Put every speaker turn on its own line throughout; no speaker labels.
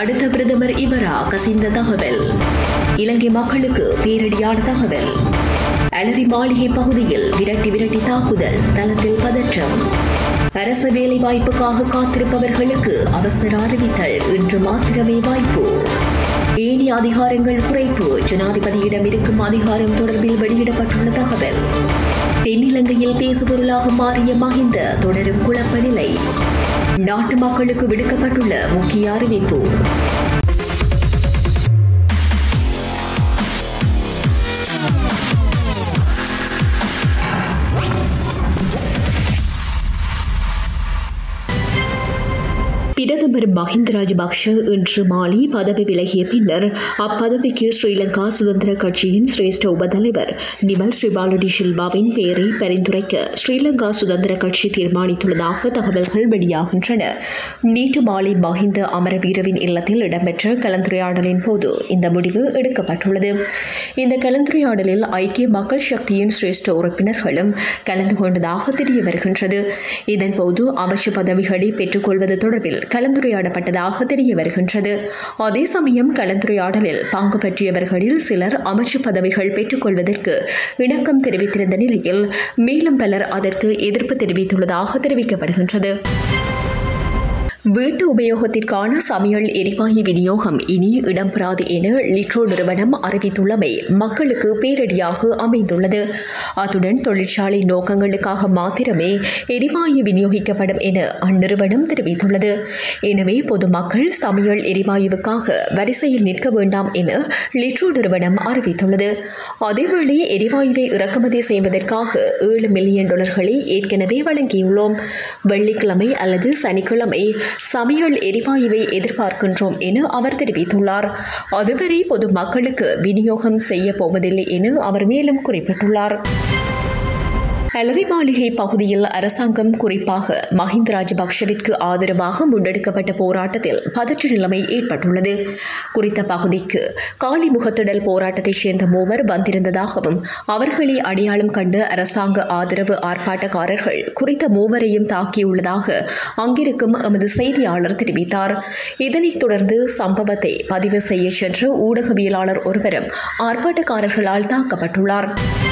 அடுத்த பிரதமர் இவரா கசிந்த தகவல் இலங்கை மக்களுக்கு பேரடியான தகவல் அலரி மாளிகை பகுதியில் விரட்டி விரட்டி தாக்குதல் ஸ்தலத்தில் பதற்றம் அரசு வேலை வாய்ப்புக்காக காத்திருப்பவர்களுக்கு அவசர அறிவித்தல் இன்று மாத்திரமே வாய்ப்பு ஏனி அதிகாரங்கள் குறைப்பு ஜனாதிபதியிடம் இருக்கும் அதிகாரம் தொடர்பில் வெளியிடப்பட்டுள்ள தகவல் தென்னிலங்கையில் பேசுபொருளாக மாறிய மஹிந்த தொடரும் குழப்ப நிலை நாட்டு மக்களுக்கு விடுக்கப்பட்டுள்ள முக்கிய அறிவிப்பு பிரதமர் மஹிந்த ராஜபக்ஷ இன்று மாலை பதவி விலகிய பின்னர் அப்பதவிக்கு ஸ்ரீலங்கா சுதந்திர கட்சியின் சிரேஷ்ட உபதலைவர் நிமல் ஸ்ரீபாலடி சில்வாவின் பெயரை பரிந்துரைக்க ஸ்ரீலங்கா சுதந்திர கட்சி தீர்மானித்துள்ளதாக தகவல்கள் வெளியாகின்றன நேற்று மாலை மஹிந்த அமரவீரவின் இல்லத்தில் இடம்பெற்ற கலந்துரையாடலின் போது இந்த முடிவு எடுக்கப்பட்டுள்ளது இந்த கலந்துரையாடலில் ஐக்கிய மக்கள் சக்தியின் சிரேஷ்ட உறுப்பினர்களும் கலந்து கொண்டதாக தெரிய வருகின்றது இதன்போது அமைச்சு பதவிகளை பெற்றுக்கொள்வது தொடர்பில் கலந்துரையாடப்பட்டதாக தெரிய வருகின்றது அதே சமயம் கலந்துரையாடலில் பங்கு பற்றியவர்களில் சிலர் அமைச்சு பதவிகள் பெற்றுக்கொள்வதற்கு இணக்கம் தெரிவித்திருந்த நிலையில் மேலும் பலர் அதற்கு எதிர்ப்பு தெரிவித்துள்ளதாக தெரிவிக்கப்படுகின்றது வீட்டு உபயோகத்திற்கான சமையல் எரிவாயு விநியோகம் இனி இடம்பெறாது என லிட்ரோ நிறுவனம் அறிவித்துள்ளமை மக்களுக்கு பேரடியாக அமைந்துள்ளது அத்துடன் தொழிற்சாலை நோக்கங்களுக்காக மாத்திரமே எரிவாயு விநியோகிக்கப்படும் என அந்நிறுவனம் தெரிவித்துள்ளது எனவே பொதுமக்கள் சமையல் எரிவாயுவுக்காக வரிசையில் நிற்க வேண்டாம் என லிட்ரோ நிறுவனம் அறிவித்துள்ளது அதேவேளை எரிவாயுவை இறக்குமதி செய்வதற்காக ஏழு மில்லியன் டாலர்களை ஏற்கனவே வழங்கியுள்ளோம் வெள்ளிக்கிழமை அல்லது சனிக்கிழமை சமையல் எரிவாயுவை எதிர்பார்க்கின்றோம் என அவர் தெரிவித்துள்ளார் அதுவரை பொதுமக்களுக்கு விநியோகம் செய்ய போவதில்லை என அவர் மேலும் குறிப்பிட்டுள்ளார் அலரி மாளிகை பகுதியில் அரசாங்கம் குறிப்பாக மஹிந்த ராஜபக்ஷவிற்கு ஆதரவாக முன்னெடுக்கப்பட்ட போராட்டத்தில் பதற்ற நிலைமை ஏற்பட்டுள்ளது குறித்த பகுதிக்கு காலி முகத்திடல் போராட்டத்தைச் சேர்ந்த மூவர் வந்திருந்ததாகவும் அவர்களை அடையாளம் கண்டு அரசாங்க ஆதரவு ஆர்ப்பாட்டக்காரர்கள் குறித்த மூவரையும் தாக்கியுள்ளதாக அங்கிருக்கும் எமது செய்தியாளர் தெரிவித்தார் இதனைத் தொடர்ந்து சம்பவத்தை பதிவு செய்ய சென்ற ஊடகவியலாளர் ஒருவரும் ஆர்ப்பாட்டக்காரர்களால் தாக்கப்பட்டுள்ளார்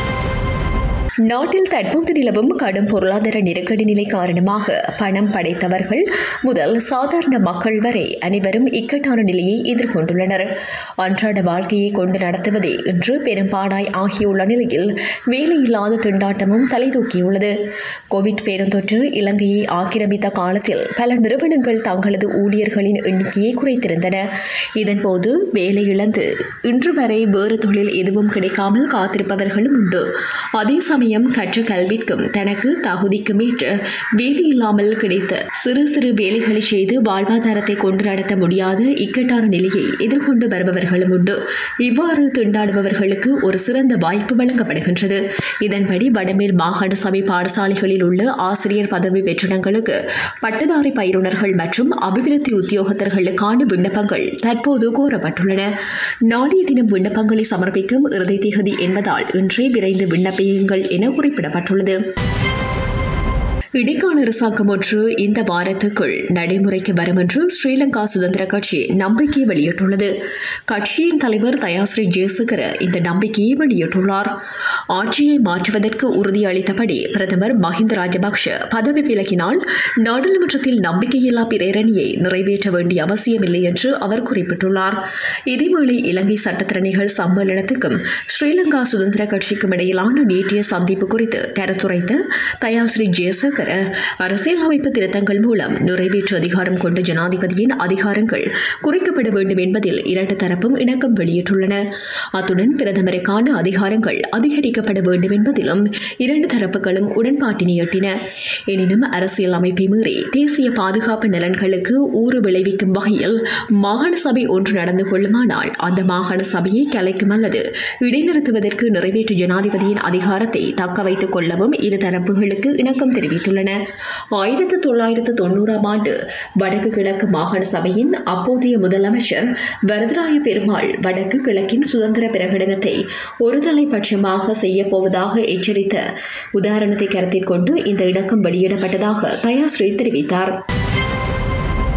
நாட்டில் தற்போது நிலவும் கடும் பொருளாதார நெருக்கடி நிலை காரணமாக பணம் படைத்தவர்கள் முதல் சாதாரண மக்கள் வரை அனைவரும் இக்கட்டான நிலையை எதிர்கொண்டுள்ளனர் அன்றாட வாழ்க்கையை கொண்டு நடத்துவதே இன்று பெரும்பாடாய் ஆகியுள்ள நிலையில் வேலையில்லாத திண்டாட்டமும் தலைதூக்கியுள்ளது கோவிட் பெருந்தொற்று இலங்கையை ஆக்கிரமித்த காலத்தில் பல நிறுவனங்கள் தங்களது ஊழியர்களின் எண்ணிக்கையை குறைத்திருந்தன இதன்போது வேலை இழந்து இன்று வரை வேறு தொழில் எதுவும் கிடைக்காமல் காத்திருப்பவர்களும் உண்டு அதே சமயம் கற்ற கல்விக்கும் தனக்கு தகுதிக்கும் ஏற்ற வேலையில்லாமல் கிடைத்த சிறு சிறு வேலைகளை செய்து வாழ்வாதாரத்தை கொண்டு நடத்த முடியாத இக்கட்டான நிலையை எதிர்கொண்டு வருபவர்களும் உண்டு இவ்வாறு திண்டாடுபவர்களுக்கு ஒரு சிறந்த வாய்ப்பு வழங்கப்படுகின்றது இதன்படி வடமேல் மாகாண சபை பாடசாலைகளில் உள்ள ஆசிரியர் பதவி வெற்றிடங்களுக்கு பட்டதாரி பயிலுனர்கள் மற்றும் அபிவிருத்தி உத்தியோகத்தர்களுக்கான விண்ணப்பங்கள் தற்போது கோரப்பட்டுள்ளன நாளைய தினம் விண்ணப்பங்களை சமர்ப்பிக்கும் இறுதி திகதி என்பதால் இன்றே விரைந்து விண்ணப்பியுங்கள் என குறிப்பிடப்பட்டுள்ளது இடைக்கால அரசாங்கம் ஒன்று இந்த வாரத்துக்குள் நடைமுறைக்கு வரும் என்று ஸ்ரீலங்கா சுதந்திர கட்சி நம்பிக்கை வெளியிட்டுள்ளது கட்சியின் தலைவர் தயாஸ்ரீ ஜெயசேகர இந்த நம்பிக்கையை வெளியிட்டுள்ளார் ஆட்சியை மாற்றுவதற்கு உறுதியளித்தபடி பிரதமர் மஹிந்த ராஜபக்ஷ பதவி விலகினால் நாடாளுமன்றத்தில் நம்பிக்கையில்லா பிரேரணியை நிறைவேற்ற வேண்டிய அவசியமில்லை என்று அவர் குறிப்பிட்டுள்ளார் இதேவேளை இலங்கை சட்டத்திறனிகள் சம்மேளனத்துக்கும் ஸ்ரீலங்கா சுதந்திர கட்சிக்கும் இடையிலான நேற்றைய சந்திப்பு குறித்து கருத்துரைத்த தயாஸ்ரீ ஜெயசேகர அரசியலமைப்பு திருத்தங்கள் மூலம் நிறைவேற்று அதிகாரம் கொண்ட ஜனாதிபதியின் அதிகாரங்கள் குறைக்கப்பட வேண்டும் என்பதில் இரண்டு தரப்பும் இணக்கம் வெளியிட்டுள்ளன அத்துடன் பிரதமருக்கான அதிகாரங்கள் அதிகரிக்கப்பட வேண்டும் என்பதிலும் இரண்டு தரப்புகளும் உடன்பாட்டினை எட்டின எனினும் அரசியல் அமைப்பை மீறி தேசிய பாதுகாப்பு நலன்களுக்கு ஊறு விளைவிக்கும் வகையில் மாகாண சபை ஒன்று நடந்து கொள்ளுமானால் அந்த மாகாண சபையை கலைக்கும் அல்லது இடைநிறுத்துவதற்கு நிறைவேற்று ஜனாதிபதியின் அதிகாரத்தை தக்க வைத்துக் கொள்ளவும் இரு தரப்புகளுக்கு இணக்கம் தெரிவித்துள்ளன ஆயிரத்து தொள்ளாயிரத்து தொண்ணூறாம் ஆண்டு வடக்கு கிழக்கு மாகாண சபையின் அப்போதைய முதலமைச்சர் வரதராய பெருமாள் வடக்கு கிழக்கின் சுதந்திர பிரகடனத்தை ஒருதலை பட்சமாக செய்யப் போவதாக எச்சரித்த உதாரணத்தை கருத்தில் கொண்டு இந்த இணக்கம் வெளியிடப்பட்டதாக தயாஸ்ரீ தெரிவித்தார்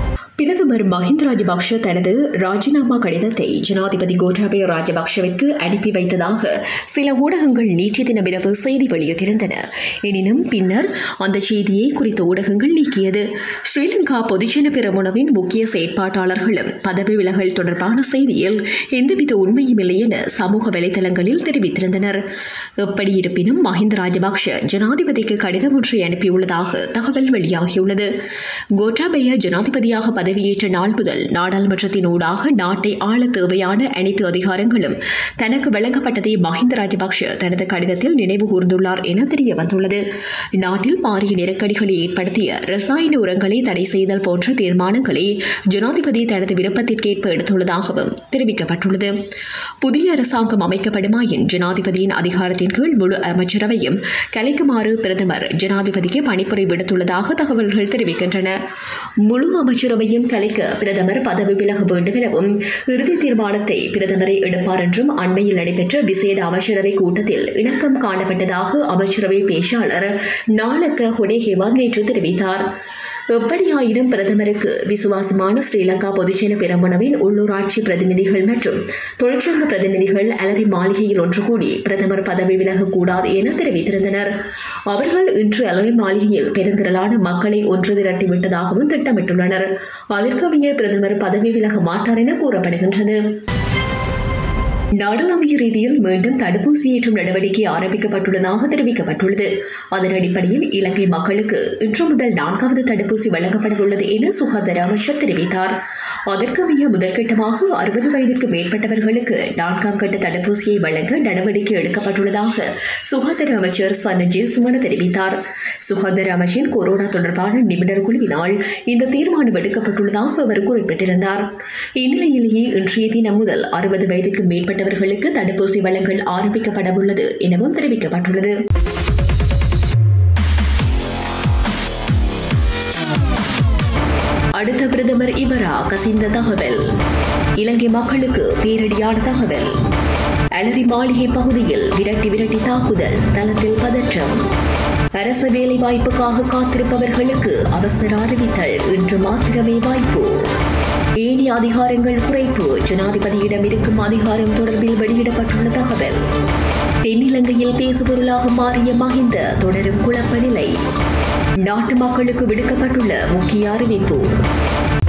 பிரதமர் மஹிந்த ராஜபக்ஷ தனது ராஜினாமா கடிதத்தை ஜனாதிபதி கோட்டாபய ராஜபக்ஷவிற்கு அனுப்பி வைத்ததாக சில ஊடகங்கள் நேற்றைய தினமிரவு செய்தி வெளியிட்டிருந்தன எனினும் பின்னர் அந்த செய்தியை குறித்த ஊடகங்கள் நீக்கியது ஸ்ரீலங்கா பொதுஜன பெரமுனவின் முக்கிய செயற்பாட்டாளர்களும் பதவி விலகல் தொடர்பான செய்தியில் எந்தவித உண்மையும் இல்லை என சமூக வலைதளங்களில் தெரிவித்திருந்தனர் எப்படி இருப்பினும் மஹிந்த ராஜபக்ஷ ஜனாதிபதிக்கு கடிதம் ஒன்றை அனுப்பியுள்ளதாக தகவல் வெளியாகியுள்ளது கோட்டாபய ஜனாதிபதியாக பதவியேற்ற நாள் முதல் நாடாளுமன்றத்தின் ஊடாக நாட்டை ஆள தேவையான அனைத்து அதிகாரங்களும் தனக்கு வழங்கப்பட்டதை மஹிந்த ராஜபக்ஷ தனது கடிதத்தில் நினைவு கூர்ந்துள்ளார் என தெரிய வந்துள்ளது நாட்டில் பாரிய நெருக்கடிகளை ஏற்படுத்திய ரசாயன உரங்களை தடை செய்தல் போன்ற தீர்மானங்களை ஜனாதிபதி தனது விருப்பத்திற்கேற்ப எடுத்துள்ளதாகவும் தெரிவிக்கப்பட்டுள்ளது புதிய அரசாங்கம் அமைக்கப்படுமாயின் ஜனாதிபதியின் அதிகாரத்தின் கீழ் முழு அமைச்சரவையும் கலைக்குமாறு பிரதமர் ஜனாதிபதிக்கு பணிப்புரை விடுத்துள்ளதாக தகவல்கள் தெரிவிக்கின்றன முழு அமைச்சரவையும் கலைக்க பிரதமர் பதவி விலக வேண்டும் எனவும் இறுதி தீர்மானத்தை பிரதமரை எடுப்பார் என்றும் அண்மையில் நடைபெற்ற விசேட அமைச்சரவை கூட்டத்தில் இணக்கம் காணப்பட்டதாக அமைச்சரவை பேச்சாளர் நாளக்க ஹொடேஹேவார் நேற்று தெரிவித்தார் எப்படியாயினும் பிரதமருக்கு விசுவாசமான ஸ்ரீலங்கா பொதுஜன பெரமுனவின் உள்ளூராட்சி பிரதிநிதிகள் மற்றும் தொழிற்சங்க பிரதிநிதிகள் அலரி மாளிகையில் ஒன்று கூடி பிரதமர் பதவி விலகக்கூடாது என தெரிவித்திருந்தனர் அவர்கள் இன்று அலரி மாளிகையில் பெருந்திரளான மக்களை ஒன்று திரட்டிவிட்டதாகவும் திட்டமிட்டுள்ளனர் அதற்கமைய பிரதமர் பதவி விலக மாட்டார் என கூறப்படுகின்றது நாடளாவிய ரீதியில் மீண்டும் தடுப்பூசி ஏற்றும் நடவடிக்கை ஆரம்பிக்கப்பட்டுள்ளதாக தெரிவிக்கப்பட்டுள்ளது அதன் அடிப்படையில் இலங்கை மக்களுக்கு இன்று முதல் நான்காவது தடுப்பூசி வழங்கப்படவுள்ளது என சுகாதார அமைச்சர் தெரிவித்தார் அதற்கமைய முதற்கட்டமாக அறுபது வயதிற்கு மேற்பட்டவர்களுக்கு நான்காம் கட்ட தடுப்பூசியை வழங்க நடவடிக்கை எடுக்கப்பட்டுள்ளதாக சுகாதார அமைச்சர் சனஜே சுமன தெரிவித்தார் சுகாதார அமைச்சின் கொரோனா தொடர்பான நிபுணர் குழுவினால் இந்த தீர்மானம் எடுக்கப்பட்டுள்ளதாக அவர் குறிப்பிட்டிருந்தார் இந்நிலையிலேயே இன்றைய தினம் முதல் அறுபது வயதிற்கு மேற்பட்டவர்களுக்கு தடுப்பூசி வழங்கல் ஆரம்பிக்கப்படவுள்ளது எனவும் தெரிவிக்கப்பட்டுள்ளது அடுத்த பிரதமர் இவரா கசிந்த தகவல் இலங்கை மக்களுக்கு பேரடியான தகவல் அலரி மாளிகை பகுதியில் விரட்டி விரட்டி தாக்குதல் ஸ்தலத்தில் பதற்றம் அரச வேலை வாய்ப்புக்காக காத்திருப்பவர்களுக்கு அவசர அறிவித்தல் இன்று மாத்திரமே வாய்ப்பு ஏனைய அதிகாரங்கள் குறைப்பு ஜனாதிபதியிடம் இருக்கும் அதிகாரம் தொடர்பில் வெளியிடப்பட்டுள்ள தகவல் தென்னிலங்கையில் பேசுபொருளாக மாறிய மஹிந்த தொடரும் குழப்ப நிலை நாட்டு மக்களுக்கு விடுக்கப்பட்டுள்ள முக்கிய அறிவிப்பு